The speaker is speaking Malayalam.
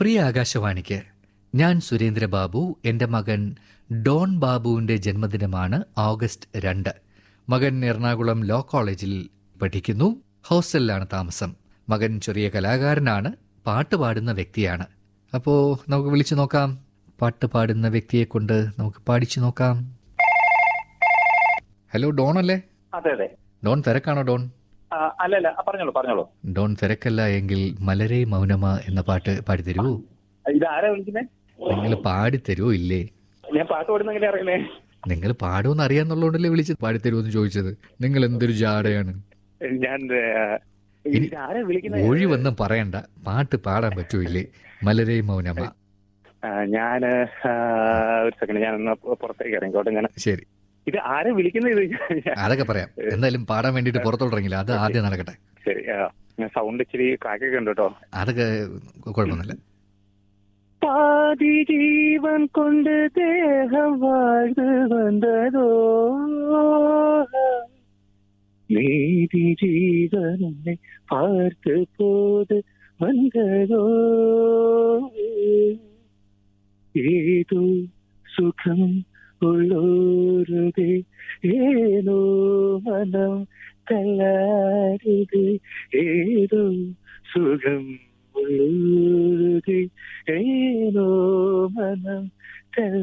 പ്രിയ ആകാശവാണിക്ക് ഞാൻ സുരേന്ദ്ര ബാബു എൻ്റെ മകൻ ഡോൺ ബാബുവിൻ്റെ ജന്മദിനമാണ് ഓഗസ്റ്റ് രണ്ട് മകൻ എറണാകുളം ലോ കോളേജിൽ പഠിക്കുന്നു ഹോസ്റ്റലിലാണ് താമസം മകൻ ചെറിയ കലാകാരനാണ് പാട്ട് പാടുന്ന വ്യക്തിയാണ് അപ്പോൾ നമുക്ക് വിളിച്ചു നോക്കാം പാട്ട് പാടുന്ന വ്യക്തിയെ കൊണ്ട് നമുക്ക് പാടിച്ചു നോക്കാം ഹലോ ഡോൺ അല്ലേ അതെ അതെ ഡോൺ തിരക്കാണോ ഡോൺ ആ, അല്ല അല്ല ആ, പറഞ്ഞോളൂ പറഞ്ഞോളൂ ഡോൺ തിരക്കല്ല എങ്കിൽ മലരെ മൗനമ എന്ന പാട്ട് പാടിത്തരുവോ ഇത് ആരാ വിളിക്കുന്നേ നിങ്ങൾ പാടിത്തരുവോ ഇല്ലേ ഞാൻ പാട്ട് പാടുന്ന എങ്ങനെ അറിയുന്നേ നിങ്ങൾ പാടുമെന്ന് അറിയാന്നുള്ളതുകൊണ്ടല്ലേ വിളിച്ച് പാടിത്തരുമോ എന്ന് ചോദിച്ചത് നിങ്ങൾ എന്തൊരു ജാടയാണ് ഞാൻ ആ, ഇനി ഇത് ആരാ വിളിക്കുന്നത് ഒഴി വന്ന് പറയണ്ട പാട്ട് പാടാൻ പറ്റൂല്ലേ മലരെ മൗനമ ഞാൻ ഒരു സെക്കൻഡ് ഞാൻ ഒന്ന് പുറത്തേക്ക് ഇറങ്ങിക്കോട്ടെ ഞാൻ ശരി ഇത് ആരാ വിളിക്കുന്നത് ഇത് ഞാൻ- അതൊക്കെ പറയാം എന്തായാലും പാടാൻ വേണ്ടിട്ട് പുറത്തോട്ടിറങ്ങില്ല അത് ആദ്യം നടക്കട്ടെ ശരി ആ, ഞാൻ സൗണ്ട് ഇച്ചിരി കാക്കൊക്കെ ഉണ്ട് കേട്ടോ അതൊക്കെ കുഴപ്പമൊന്നുമില്ല പാതി ജീവൻ കൊണ്ട് ദേഹം വാഴ്ന്നു വന്നതോ നീതി ജീവനെ പാർത്ത് പോത് വന്നതോ ഏതോ സുഖം ഉള്ളോരുതേ ഏനോ മനം തല്ലാരുത് ഏതോ സുഖം ഉള്ളൂരുതേ ഏനോ മനം തല്ല